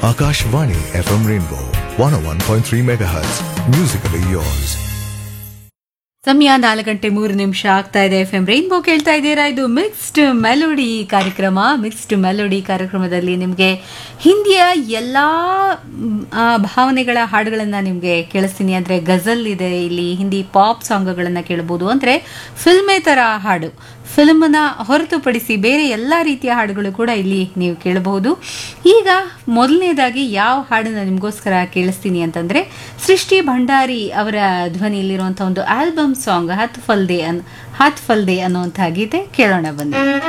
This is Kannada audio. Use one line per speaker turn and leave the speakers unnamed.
Akashvani FM Rainbow 101.3 MHz. Musically yours.
ಸಮಯ ನಾಲ್ಕು ಗಂಟೆ ಮೂರು ನಿಮಿಷ ಆಗ್ತಾ ಇದೆ ಎಫ್ ಎಂ ರೈನ್ಬೋ ಕೇಳ್ತಾ ಇದ್ದೀರಾ ಇದು ಮಿಕ್ಸ್ಡ್ ಮೆಲೋಡಿ ಕಾರ್ಯಕ್ರಮ ಮಿಕ್ಸ್ಡ್ ಮೆಲೋಡಿ ಕಾರ್ಯಕ್ರಮದಲ್ಲಿ ನಿಮಗೆ ಹಿಂದಿಯ ಎಲ್ಲ ಮ್, ಆ, ಭಾವನೆಗಳ ಹಾಡುಗಳನ್ನು ನಿಮಗೆ ಕೇಳಿಸ್ತೀನಿ ಅಂದರೆ ಗಜಲ್ ಇದೆ ಇಲ್ಲಿ ಹಿಂದಿ ಪಾಪ್ ಸಾಂಗ್ಗಳನ್ನು ಕೇಳ್ಬೋದು ಅಂದರೆ ಫಿಲ್ಮೇತರ ಹಾಡು ಫಿಲ್ಮನ್ನ ಹೊರತುಪಡಿಸಿ ಬೇರೆ ಎಲ್ಲ ರೀತಿಯ ಹಾಡುಗಳು ಕೂಡ ಇಲ್ಲಿ ನೀವು ಕೇಳಬಹುದು ಈಗ ಮೊದಲನೇದಾಗಿ ಯಾವ ಹಾಡನ್ನ ನಿಮಗೋಸ್ಕರ ಕೇಳಿಸ್ತೀನಿ ಅಂತಂದ್ರೆ ಸೃಷ್ಟಿ ಭಂಡಾರಿ ಅವರ ಧ್ವನಿಯಲ್ಲಿರುವಂತಹ ಒಂದು ಆಲ್ಬಮ್ ಸಾಂಗ್ ಹತ್ ಫಲ್ದೆ ಅನ್ ಹತ್ ಫಲ್ದೆ ಅನ್ನುವಂತಹ ಗೀತೆ ಕೇಳೋಣ ಬನ್ನಿ